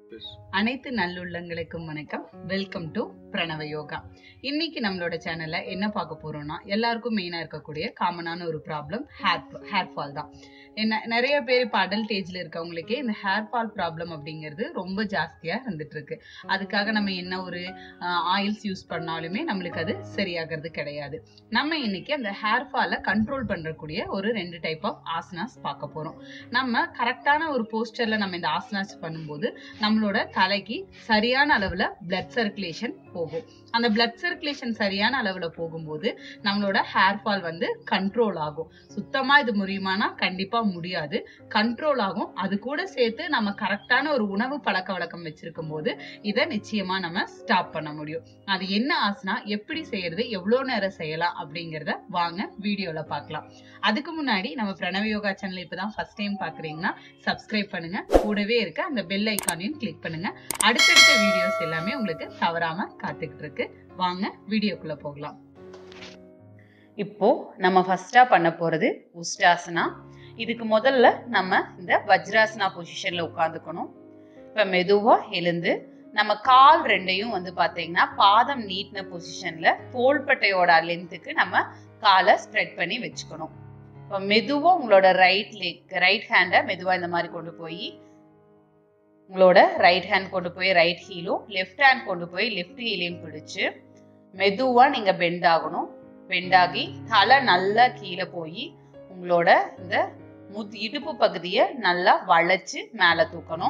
அனைத்து நல்லுள்ளங்களுக்கும் வணக்கம் welcome to பிரணவ யோகா இன்னைக்கு நம்மளோட சேனல்ல என்ன பார்க்க போறோம்னா எல்லாருக்கும் மெயினா இருக்கக்கூடிய காமனான ஒரு ப்ராப்ளம் ஹேர் ஹேர் ஃபால் தான் என்ன நிறைய பேர் இப்போ அடல்ட் ஏஜ்ல இருக்கவங்களுக்கே இந்த ஹேர் ஃபால் ப்ராப்ளம் அப்படிங்கிறது ரொம்ப ஜாஸ்தியா இருந்துட்டு இருக்கு அதுக்காக நம்ம என்ன ஒரு ஆயில்ஸ் யூஸ் பண்ணாலுமே நம்மளுக்கு அது சரியாகிறது கிடையாது நம்ம இன்னைக்கு அந்த ஹேர் ஃபாலை கண்ட்ரோல் பண்றக்கூடிய ஒரு ரெண்டு டைப் ஆஃப் ஆசனாஸ் பார்க்க போறோம் நம்ம கரெக்டான ஒரு போஸ்டர்ல நம்ம இந்த ஆசனாஸ் பண்ணும்போது நம்மளோட தலைக்கு சரியான அளவுல பிளட் சர்க்குலேஷன் போகும் அந்த பிளட் சர்க்குலேஷன் சரியான அளவுல போகும்போது நம்மளோட ஹேர் ஃபால் வந்து கண்ட்ரோல் ஆகும் சுத்தமா இது முடியுமானா கண்டிப்பா முடியாது கண்ட்ரோல் ஆகும் அது கூட சேர்த்து நம்ம கரெக்டான ஒரு உணவு பழக்க வழக்கம் வச்சிருக்கும் போது இதை நிச்சயமா நம்ம ஸ்டாப் பண்ண முடியும் அது என்ன ஆசனா எப்படி செய்யறது எவ்வளவு நேரம் செய்யலாம் அப்படிங்கறத வாங்க வீடியோல பார்க்கலாம் அதுக்கு முன்னாடி நம்ம பிரணவ யோகா சேனல் இப்பதான் ஃபர்ஸ்ட் டைம் பாக்குறீங்கன்னா சப்ஸ்கிரைப் பண்ணுங்க கூடவே இருக்க அந்த பெல் ஐக்கானையும் கிளிக் பண்ணுங்க அடுத்தடுத்த வீடியோஸ் எல்லாமே உங்களுக்கு தவறாம காத்துக்கிட்டு இருக்கு வாங்க வீடியோக்குள்ள போகலாம் இப்போ நம்ம ஃபர்ஸ்டா பண்ண போறது உஷ்டாசனா இதுக்கு முதல்ல நம்ம இந்த வஜ்ராசனா பொசிஷன்ல உட்காந்துக்கணும் இப்ப மெதுவா எழுந்து நம்ம கால் ரெண்டையும் வந்து பாத்தீங்கன்னா பாதம் நீட்டின பொசிஷன்ல தோள்பட்டையோட லென்த்துக்கு நம்ம காலை ஸ்ப்ரெட் பண்ணி வச்சுக்கணும் இப்போ மெதுவா உங்களோட ரைட் லெக் ரைட் ஹேண்டை மெதுவா இந்த மாதிரி கொண்டு போய் உங்களோட ரைட் ஹேண்ட் கொண்டு போய் ரைட் ஹீலும் லெஃப்ட் ஹேண்ட் கொண்டு போய் லெஃப்ட் ஹீலையும் பிடிச்சு மெதுவா நீங்க பெண்ட் ஆகணும் பெண்ட் ஆகி தலை நல்லா கீழே போய் உங்களோட இந்த முத் இடுப்பு பகுதியை நல்லா வளைச்சு மேலே தூக்கணும்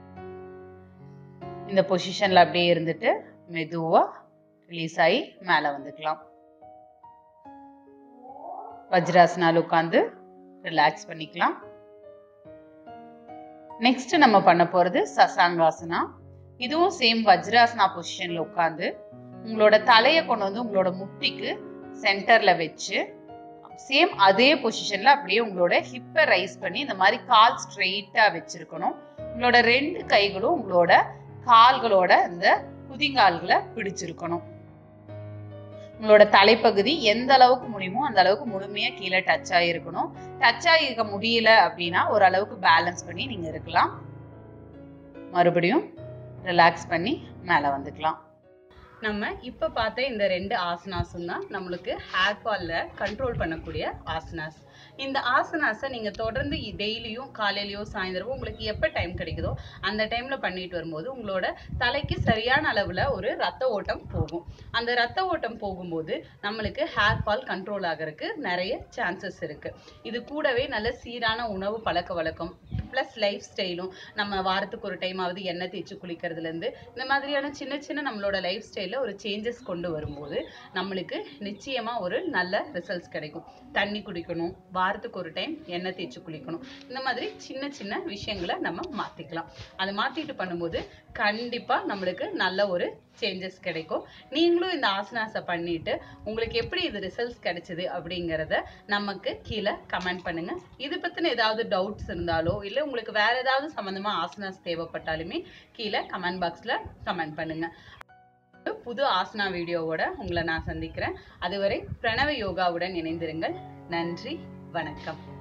இந்த பொசிஷன்ல அப்படியே இருந்துட்டு மெதுவா ரிலீஸ் ஆகி மேலே வந்துக்கலாம் வஜ்ராசனால் உட்காந்து ரிலாக்ஸ் பண்ணிக்கலாம் நெக்ஸ்ட் நம்ம பண்ண போறது சசாங்காசனா இதுவும் சேம் வஜ்ராசனா பொசிஷன்ல உட்காந்து உங்களோட தலையை கொண்டு வந்து உங்களோட முட்டிக்கு சென்டர்ல வச்சு சேம் அதே பொசிஷன்ல அப்படியே உங்களோட ஹிப்பை ரைஸ் பண்ணி இந்த மாதிரி கால் ஸ்ட்ரெயிட்டா வச்சிருக்கணும் உங்களோட ரெண்டு கைகளும் உங்களோட கால்களோட இந்த குதிங்கால்களை பிடிச்சிருக்கணும் உங்களோட தலைப்பகுதி எந்த அளவுக்கு முடியுமோ அந்த அளவுக்கு முழுமையா கீழே டச் ஆகிருக்கணும் டச் ஆகிருக்க முடியல அப்படின்னா ஓரளவுக்கு பேலன்ஸ் பண்ணி நீங்க இருக்கலாம் மறுபடியும் ரிலாக்ஸ் பண்ணி மேலே வந்துக்கலாம் நம்ம இப்போ பார்த்த இந்த ரெண்டு ஆசனாஸும் தான் நம்மளுக்கு ஹேர் ஃபால்ல கண்ட்ரோல் பண்ணக்கூடிய ஆசனாஸ் இந்த ஆசனாஸை நீங்கள் தொடர்ந்து டெய்லியும் காலையிலையோ சாயந்தரமோ உங்களுக்கு எப்போ டைம் கிடைக்குதோ அந்த டைமில் பண்ணிட்டு வரும்போது உங்களோட தலைக்கு சரியான அளவில் ஒரு ரத்த ஓட்டம் போகும் அந்த ரத்த ஓட்டம் போகும்போது நம்மளுக்கு ஹேர் ஃபால் கண்ட்ரோல் ஆகிறதுக்கு நிறைய சான்சஸ் இருக்குது இது கூடவே நல்ல சீரான உணவு பழக்க வழக்கம் ப்ளஸ் லைஃப் ஸ்டைலும் நம்ம வாரத்துக்கு ஒரு டைம் ஆகுது எண்ணெய் தேய்ச்சி குளிக்கிறதுலேருந்து இந்த மாதிரியான சின்ன சின்ன நம்மளோட லைஃப் ஸ்டைலில் ஒரு சேஞ்சஸ் கொண்டு வரும்போது நம்மளுக்கு நிச்சயமாக ஒரு நல்ல ரிசல்ட்ஸ் கிடைக்கும் தண்ணி குடிக்கணும் வாரத்துக்கு ஒரு டைம் எண்ணெய் தேய்ச்சி குளிக்கணும் இந்த மாதிரி சின்ன சின்ன விஷயங்களை நம்ம மாற்றிக்கலாம் அதை மாற்றிட்டு பண்ணும்போது கண்டிப்பாக நம்மளுக்கு நல்ல ஒரு சேஞ்சஸ் கிடைக்கும் நீங்களும் இந்த ஆசனாஸை பண்ணிட்டு உங்களுக்கு எப்படி இது ரிசல்ட்ஸ் கிடைச்சது அப்படிங்கிறத நமக்கு கீழே கமெண்ட் பண்ணுங்க இது பற்றின ஏதாவது டவுட்ஸ் இருந்தாலோ இல்லை உங்களுக்கு வேற ஏதாவது சம்மந்தமா ஆசனாஸ் தேவைப்பட்டாலுமே கீழே கமெண்ட் பாக்ஸில் கமெண்ட் பண்ணுங்க புது ஆசனா வீடியோவோட உங்களை நான் சந்திக்கிறேன் அதுவரை பிரணவ யோகாவுடன் இணைந்திருங்கள் நன்றி வணக்கம்